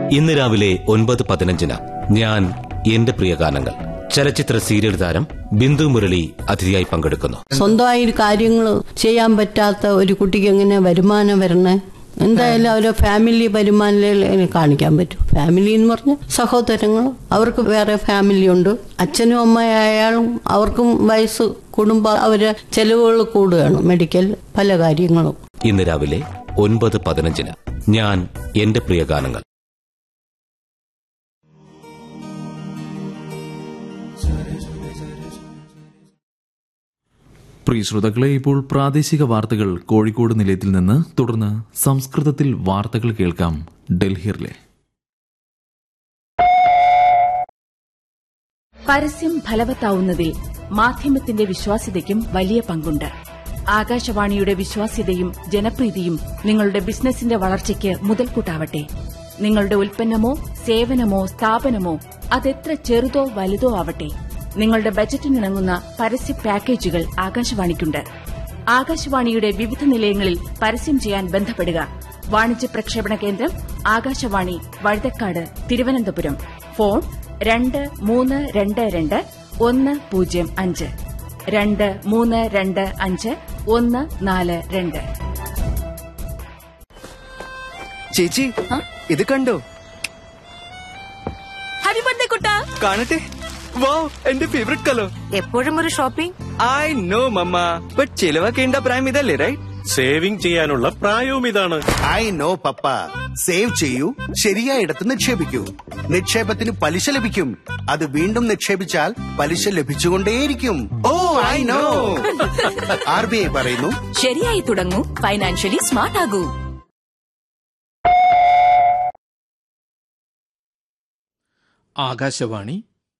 ഇന്ന് രാവിലെ ഒൻപത് പതിനഞ്ചിന് ഞാൻ എന്റെ പ്രിയ ഗാനങ്ങൾ ചലച്ചിത്ര സീരിയൽ താരം ബിന്ദു മുരളി അതിഥിയായി പങ്കെടുക്കുന്നു സ്വന്തമായി കാര്യങ്ങൾ ചെയ്യാൻ പറ്റാത്ത ഒരു കുട്ടിക്ക് എങ്ങനെ വരുമാനം വരണേ എന്തായാലും അവരെ ഫാമിലി വരുമാനം കാണിക്കാൻ പറ്റും ഫാമിലി എന്ന് പറഞ്ഞ സഹോദരങ്ങൾ അവർക്ക് വേറെ ഫാമിലി ഉണ്ട് അച്ഛനും അമ്മയായാലും അവർക്കും വയസ്സ് കുടുംബ അവരെ ചെലവുകൾ കൂടുകയാണ് മെഡിക്കൽ പല കാര്യങ്ങളും ഇന്ന് രാവിലെ ഒൻപത് പതിനഞ്ചിന് ഞാൻ എന്റെ പ്രിയ ഗാനങ്ങൾ പ്രിയ ശ്രോതാക്കളെ ഇപ്പോൾ പ്രാദേശിക വാർത്തകൾ കോഴിക്കോട് നിലയത്തിൽ നിന്ന് തുടർന്ന് സംസ്കൃതത്തിൽ വാർത്തകൾ കേൾക്കാം ഡൽഹിയിലെ പരസ്യം ഫലവത്താവുന്നതിൽ മാധ്യമത്തിന്റെ വിശ്വാസ്യതയ്ക്കും വലിയ പങ്കുണ്ട് ആകാശവാണിയുടെ വിശ്വാസ്യതയും ജനപ്രീതിയും നിങ്ങളുടെ ബിസിനസിന്റെ വളർച്ചയ്ക്ക് മുതൽക്കൂട്ടാവട്ടെ നിങ്ങളുടെ ഉൽപ്പന്നമോ സേവനമോ സ്ഥാപനമോ അതെത്ര ചെറുതോ വലുതോ ആവട്ടെ നിങ്ങളുടെ ബജറ്റിനിണങ്ങുന്ന പരസ്യ പാക്കേജുകൾ ആകാശവാണിക്കുണ്ട് ആകാശവാണിയുടെ വിവിധ നിലയങ്ങളിൽ പരസ്യം ചെയ്യാൻ ബന്ധപ്പെടുക വാണിജ്യ പ്രക്ഷേപണ കേന്ദ്രം ആകാശവാണി വഴുതക്കാട് തിരുവനന്തപുരം ഫോൺ രണ്ട് മൂന്ന് രണ്ട് രണ്ട് ഒന്ന് പൂജ്യം അഞ്ച് രണ്ട് മൂന്ന് രണ്ട് അഞ്ച് ഒന്ന് നാല് രണ്ട് ചേച്ചി ഇത് കണ്ടോ ഹാപ്പി ബർത്ത്ഡേ കുട്ടാ കാണട്ടെ വാ എന്റെ ഫേവറേറ്റ് കളർ എപ്പോഴും ഒരു shopping I know mama but ചിലവാക്കേണ്ട പ്രായം ഇതല്ലേ റൈറ്റ് സേവിംഗ് ചെയ്യാനുള്ള പ്രായവും ഇതാണ് ഐ നോ പപ്പ സേവ് ചെയ്യൂ ശരിയായിടത്ത് നിക്ഷേപിക്കൂ നിക്ഷേപത്തിന് പലിശ ലഭിക്കും അത് വീണ്ടും നിക്ഷേപിച്ചാൽ പലിശ ലഭിച്ചുകൊണ്ടേയിരിക്കും oh I know R B I പറയുന്നു ശരിയായി തുടങ്ങൂ ഫൈനാൻഷ്യലി സ്മാർട്ട് ആകൂ ആകാശവാണി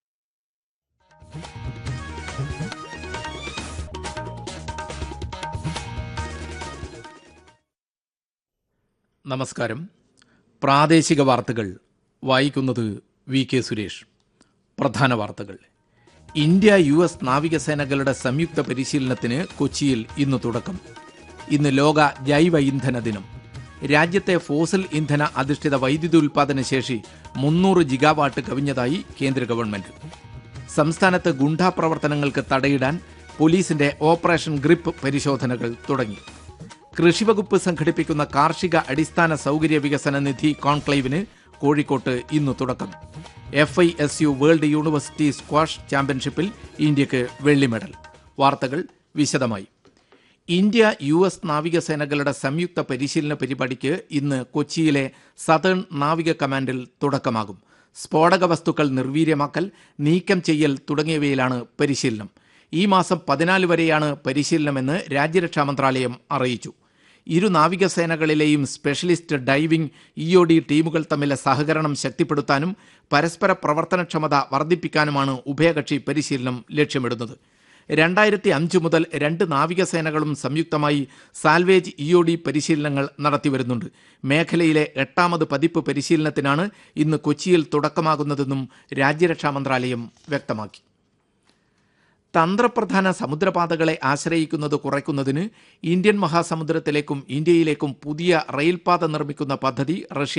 നമസ്കാരം പ്രാദേശിക വാർത്തകൾ വായിക്കുന്നത് വി കെ സുരേഷ് പ്രധാന വാർത്തകൾ ഇന്ത്യ യു എസ് നാവികസേനകളുടെ സംയുക്ത പരിശീലനത്തിന് കൊച്ചിയിൽ ഇന്ന് തുടക്കം ഇന്ന് ലോക ജൈവ ഇന്ധന ദിനം രാജ്യത്തെ ഫോസിൽ ഇന്ധന അധിഷ്ഠിത വൈദ്യുതി ഉൽപാദന ശേഷി മുന്നൂറ് ജിഗാവാട്ട് കവിഞ്ഞതായി കേന്ദ്ര ഗവൺമെന്റ് സംസ്ഥാനത്ത് ഗുണ്ടാ പ്രവർത്തനങ്ങൾക്ക് തടയിടാൻ പോലീസിന്റെ ഓപ്പറേഷൻ ഗ്രിപ്പ് പരിശോധനകൾ തുടങ്ങി കൃഷിവകുപ്പ് സംഘടിപ്പിക്കുന്ന കാർഷിക അടിസ്ഥാന സൗകര്യ വികസന നിധി കോൺക്ലേവിന് കോഴിക്കോട്ട് ഇന്ന് തുടക്കം F I S U world university squash ചാമ്പ്യൻഷിപ്പിൽ ഇന്ത്യക്ക് വെള്ളി മെഡൽ വാർത്തകൾ വിശദമായി ഇന്ത്യ യു എസ് നാവികസേനകളുടെ സംയുക്ത പരിശീലന പരിപാടിക്ക് ഇന്ന് കൊച്ചിയിലെ സതേൺ നാവിക കമാൻഡിൽ തുടക്കമാകും സ്ഫോടക വസ്തുക്കൾ നിർവീര്യമാക്കൽ നീക്കം ചെയ്യൽ തുടങ്ങിയവയിലാണ് പരിശീലനം ഈ മാസം പതിനാല് വരെയാണ് പരിശീലനമെന്ന് രാജ്യരക്ഷാ മന്ത്രാലയം അറിയിച്ചു ഇരു നാവികസേനകളിലെയും specialist diving E O D ടീമുകൾ തമ്മിലെ സഹകരണം ശക്തിപ്പെടുത്താനും പരസ്പര പ്രവർത്തനക്ഷമത വർദ്ധിപ്പിക്കാനുമാണ് ഉഭയകക്ഷി പരിശീലനം ലക്ഷ്യമിടുന്നത് രണ്ടായിരത്തി അഞ്ച് മുതൽ രണ്ട് നാവികസേനകളും സംയുക്തമായി സാൽവേജ് ഇ ഒ ഡി പരിശീലനങ്ങൾ നടത്തിവരുന്നുണ്ട് മേഖലയിലെ എട്ടാമത് പതിപ്പ് പരിശീലനത്തിനാണ് ഇന്ന് കൊച്ചിയിൽ തുടക്കമാകുന്നതെന്നും രാജ്യരക്ഷാ മന്ത്രാലയം വ്യക്തമാക്കി തന്ത്രപ്രധാന സമുദ്രപാതകളെ ആശ്രയിക്കുന്നത് കുറയ്ക്കുന്നതിന് ഇന്ത്യൻ മഹാസമുദ്രത്തിലേക്കും ഇന്ത്യയിലേക്കും പുതിയ റെയിൽപാത നിർമ്മിക്കുന്ന പദ്ധതി റഷ്യ